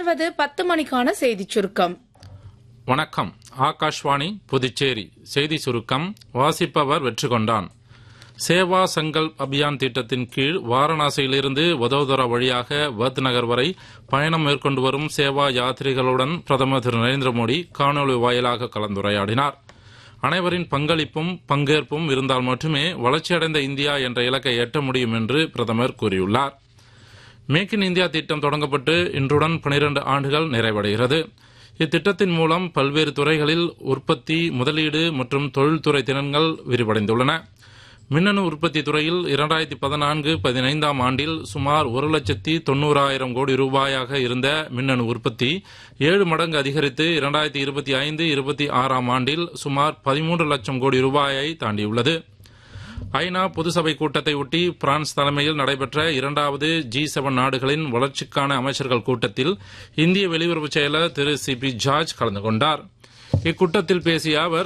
தொடர்வது பத்து மணிக்கான செய்திச் சுருக்கம் வணக்கம் ஆகாஷ்வாணி புதுச்சேரி செய்தி சுருக்கம் வாசிப்பவர் வெற்றி கொண்டான் சேவா சங்கல்ப் அபியான் திட்டத்தின் கீழ் வாரணாசியிலிருந்து வதோதரா வழியாக வத் நகர் வரை பயணம் மேற்கொண்டு வரும் சேவா யாத்ரிகளுடன் பிரதமர் திரு நரேந்திர மோடி காணொலி வாயிலாக கலந்துரையாடினார் அனைவரின் பங்களிப்பும் பங்கேற்பும் இருந்தால் மட்டுமே வளர்ச்சியடைந்த இந்தியா என்ற இலக்கை எட்ட முடியும் என்று பிரதமர் கூறியுள்ளார் மேக் இன் இந்தியா திட்டம் தொடங்கப்பட்டு இன்றுடன் 12 ஆண்டுகள் நிறைவடைகிறது இத்திட்டத்தின் மூலம் பல்வேறு துறைகளில் உற்பத்தி முதலீடு மற்றும் தொழில்துறை திறன்கள் விரிவடைந்துள்ளன மின்னணு உற்பத்தி துறையில் இரண்டாயிரத்தி பதினான்கு பதினைந்தாம் ஆண்டில் சுமார் ஒரு லட்சத்தி தொண்ணூறாயிரம் கோடி ரூபாயாக இருந்த மின்னணு உற்பத்தி ஏழு மடங்கு அதிகரித்து இரண்டாயிரத்தி இருபத்தி ஐந்து இருபத்தி ஆறாம் ஆண்டில் சுமார் பதிமூன்று லட்சம் கோடி ரூபாயை தாண்டியுள்ளது ஐநா பொதுசபை கூட்டத்தை ஒட்டி பிரான்ஸ் தலைமையில் நடைபெற்ற இரண்டாவது ஜி செவன் நாடுகளின் வளர்ச்சிக்கான அமைச்சர்கள் கூட்டத்தில் இந்திய வெளியுறவு செயலர் திரு சி பி ஜார்ஜ் கலந்து கொண்டார் இக்கூட்டத்தில் பேசிய அவர்